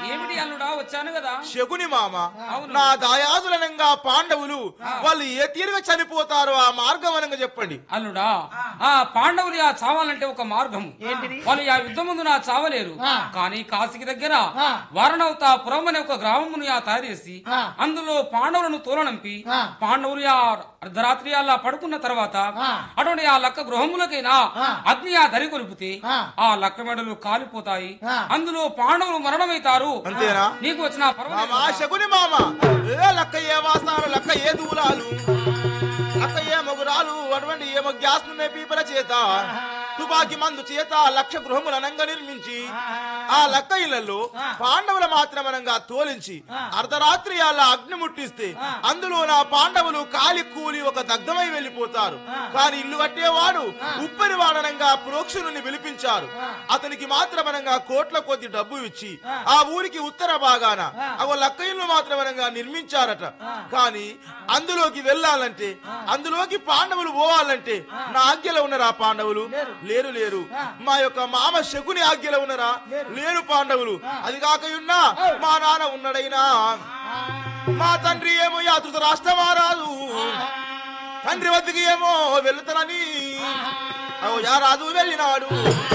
ఏమిటి అల్లుడా వచ్చాను కదా శకుని మామ అవును. నా దాయాదులనంగా పాండవులు వాళ్ళు ఏ తీరుగా చనిపోతారో ఆ మార్గం అనగా చెప్పండి అల్లుడా ఆ పాండవులు ఆ చావాలంటే ఒక మార్గము ఏంటిది? వాళ్ళు ఆ యుద్ధం ముందు నా చావలేరు ఆ. కానీ కాశీకి దగ్గర ఆ. వారణవతాపురం అనే ఒక గ్రామమును ఆ తయారు చేసి ఆ. అందులో పాండవులను తోలనంపి ఆ. పాండవులు ఆ అర్ధరాత్రి అలా పడుకున్న తర్వాత ఆ. అటువంటి ఆ లక్క గృహములకైనా ఆ. అగ్ని ఆ దరి కొలిపితే ఆ. ఆ లక్క మెడలు కాలిపోతాయి ఆ. అందులో పాండవులు మరణమవుతారు అంతేనా? నీకు వచ్చిన పర్వాలేదు మామ కదా? శకుని మామ ఏ లక్క ఏ వాసాలు లక్క ఏ దూలాలు లక్క ఏ మొగురాలు అటువంటి ఏమో గ్యాస్ నూనె పీపల చేత తుపాకి మందు చేత లక్ష గృహములు అనంగా నిర్మించి ఆ లక్క ఇళ్లలో పాండవుల మాత్రమనంగా తోలించి అర్ధరాత్రి అలా అగ్ని ముట్టిస్తే అందులో నా పాండవులు కాలి కూలి ఒక దగ్ధమై వెళ్ళిపోతారు కాని ఇల్లు కట్టేవాడు ఉప్పరి వాడనంగా ప్రోక్షుని పిలిపించారు అతనికి మాత్రమనంగా కోట్ల కొద్ది డబ్బు ఇచ్చి ఆ ఊరికి ఉత్తర భాగాన అవ లక్క ఇల్లు మాత్రమనంగా నిర్మించారట కాని అందులోకి వెళ్ళాలంటే అందులోకి పాండవులు పోవాలంటే నా ఆజ్ఞలో ఉన్నారా పాండవులు లేరు లేరు మా యొక్క మామ శకుని ఆజ్ఞలో ఉన్నారా లేరు పాండవులు అది కాకయున్నా మా నాన్న ఉన్నాడైనా మా తండ్రి ఏమో యాతృత రాష్ట్రమారాదు తండ్రి వద్దకు ఏమో వెళుతానని అగో యా రాజు వెళ్ళినాడు